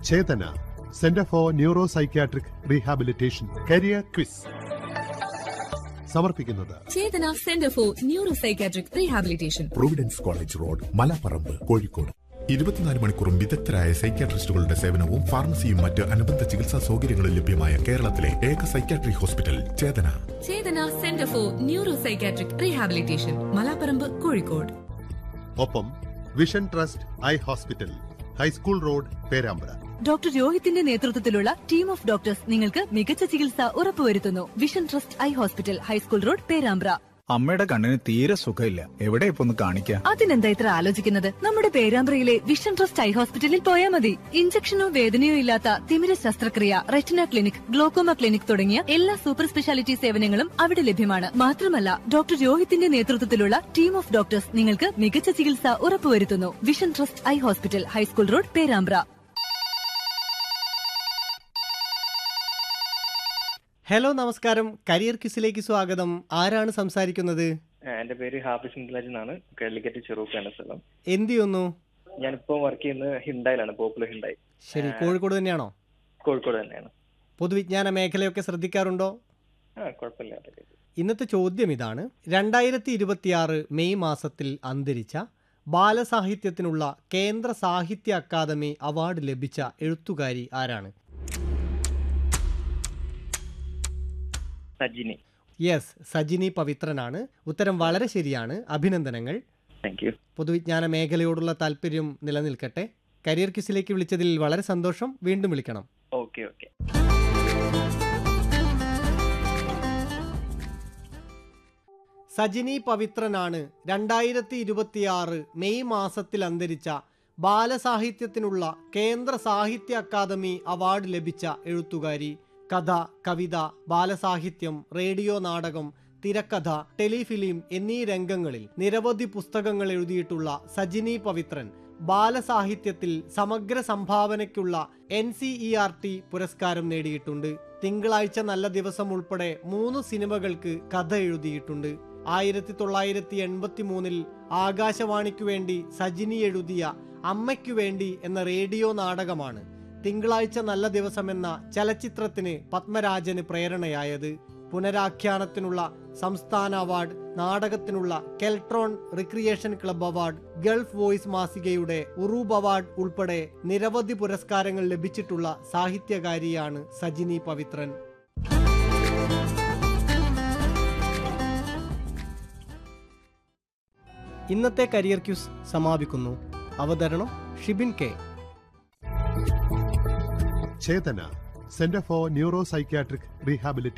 Chetana centre for neuro psychiatric rehabilitation career quiz സമർപ്പിക്കുന്നത് Chethana centre for neuro psychiatric rehabilitation Providence college road Malaparamba Kozhikode ഇരുപത്തിനാല് മണിക്കൂറും വിദഗ്ധരായ സൈക്യാട്രിസ്റ്റുകളുടെ സേവനവും ഫാർമസിയും മറ്റ് അനുബന്ധ ചികിത്സാ സൗകര്യങ്ങളും ലഭ്യമായ കേരളത്തിലെ ഏക psychiatry hospital Chethana Chethana centre for neuro psychiatric rehabilitation Malaparamba Kozhikode ഒപ്പം vision trust eye hospital high school road Perambra doctor രോഹിത്തിന്റെ നേതൃത്വത്തിലുള്ള ടീം ഓഫ് ഡോക്ടേഴ്സ് നിങ്ങൾക്ക് മികച്ച ചികിത്സ ഉറപ്പുവരുത്തുന്നു vision trust eye hospital high school road Perambra അമ്മയുടെ കണ്ണിന് തീരെ സുഖമില്ല എവിടെ ഇപ്പൊ ഒന്ന് കാണിക്കാം അതിനെന്താ ഇത്ര ആലോചിക്കുന്നത് നമ്മുടെ പേരാമ്പ്രയിലെ വിഷൻ ട്രസ്റ്റ് ഐ ഹോസ്പിറ്റലിൽ പോയാൽ മതി ഇഞ്ചക്ഷനോ വേദനയോ ഇല്ലാത്ത തിമിര ശസ്ത്രക്രിയ റെറ്റിന ക്ലിനിക് ഗ്ലോക്കോമ ക്ലിനിക് തുടങ്ങിയ എല്ലാ സൂപ്പർ സ്പെഷ്യാലിറ്റി സേവനങ്ങളും അവിടെ ലഭ്യമാണ് മാത്രമല്ല ഡോക്ടർ രോഹിത്തിന്റെ നേതൃത്വത്തിലുള്ള ടീം ഓഫ് ഡോക്ടേഴ്സ് നിങ്ങൾക്ക് മികച്ച ചികിത്സ ഉറപ്പുവരുത്തുന്നു vision trust eye hospital high school road Perambra hello നമസ്കാരം കരിയർ ക്വിസിലേക്ക് സ്വാഗതം ആരാണ് സംസാരിക്കുന്നത് ആ, എന്റെ പേര് ഹാഫിസ് മുത്തലാജ് എന്നാണ് കാലിക്കറ്റ് ചെറുക്കാണ് സ്ഥലം എന്ത് ചെയ്യുന്നു ഞാനിപ്പോൾ വർക്ക് ചെയ്യുന്നത് ഹിണ്ടായിലാണ് പോപ്പുലർ ഹിണ്ടായി ശരി കോഴിക്കോട് തന്നെയാണോ കോഴിക്കോട് തന്നെയാണ് പൊതുവിജ്ഞാന മേഖലയൊക്കെ ശ്രദ്ധിക്കാറുണ്ടോ ആ കുഴപ്പമില്ലാത്ത രീതി. ഇന്നത്തെ ചോദ്യം ഇതാണ് രണ്ടായിരത്തി ഇരുപത്തിയാറ് മെയ് മാസത്തിൽ അന്തരിച്ച ബാലസാഹിത്യത്തിനുള്ള കേന്ദ്ര സാഹിത്യ അക്കാദമി അവാർഡ് ലഭിച്ച എഴുത്തുകാരി ആരാണ് സജിനി യെസ് സജിനി പവിത്രനാണ് ഉത്തരം വളരെ ശരിയാണ് അഭിനന്ദനങ്ങൾ താങ്ക് യു പൊതുവിജ്ഞാന മേഖലയോടുള്ള താല്പര്യം നിലനിൽക്കട്ടെ കരിയർ ക്വിസിലേക്ക് വിളിച്ചതിൽ വളരെ സന്തോഷം വീണ്ടും വിളിക്കണം ഓക്കെ ഓക്കെ സജിനി പവിത്രനാണ് രണ്ടായിരത്തി ഇരുപത്തിയാറ് മെയ് മാസത്തിൽ അന്തരിച്ച ബാലസാഹിത്യത്തിനുള്ള കേന്ദ്ര സാഹിത്യ അക്കാദമി അവാർഡ് ലഭിച്ച എഴുത്തുകാരി കഥ കവിത ബാലസാഹിത്യം റേഡിയോ നാടകം തിരക്കഥ ടെലിഫിലിം എന്നീ രംഗങ്ങളിൽ നിരവധി പുസ്തകങ്ങൾ എഴുതിയിട്ടുള്ള സജിനി പവിത്രൻ ബാലസാഹിത്യത്തിൽ സമഗ്ര സംഭാവനയ്ക്കുള്ള N C E R T പുരസ്കാരം നേടിയിട്ടുണ്ട് തിങ്കളാഴ്ച നല്ല ദിവസം ഉൾപ്പെടെ മൂന്ന് സിനിമകൾക്ക് കഥ എഴുതിയിട്ടുണ്ട് ആയിരത്തി തൊള്ളായിരത്തി എൺപത്തി മൂന്നിൽ ആകാശവാണിക്കു വേണ്ടി സജിനി എഴുതിയ അമ്മയ്ക്കു വേണ്ടി എന്ന റേഡിയോ നാടകമാണ് തിങ്കളാഴ്ച നല്ല ദിവസം എന്ന ചലച്ചിത്രത്തിന് പത്മരാജന് പ്രേരണയായത് പുനരാഖ്യാനത്തിനുള്ള സംസ്ഥാന അവാർഡ് നാടകത്തിനുള്ള Keltron recreation club award gulf voice മാസികയുടെ ഉറൂബ് അവാർഡ് ഉൾപ്പെടെ നിരവധി പുരസ്കാരങ്ങൾ ലഭിച്ചിട്ടുള്ള സാഹിത്യകാരിയാണ് സജിനി പവിത്രൻ ഇന്നത്തെ കരിയർ ക്യൂസ് സമാപിക്കുന്നു അവതരണം Shibin K Chethana centre for neuro psychiatric rehabilitation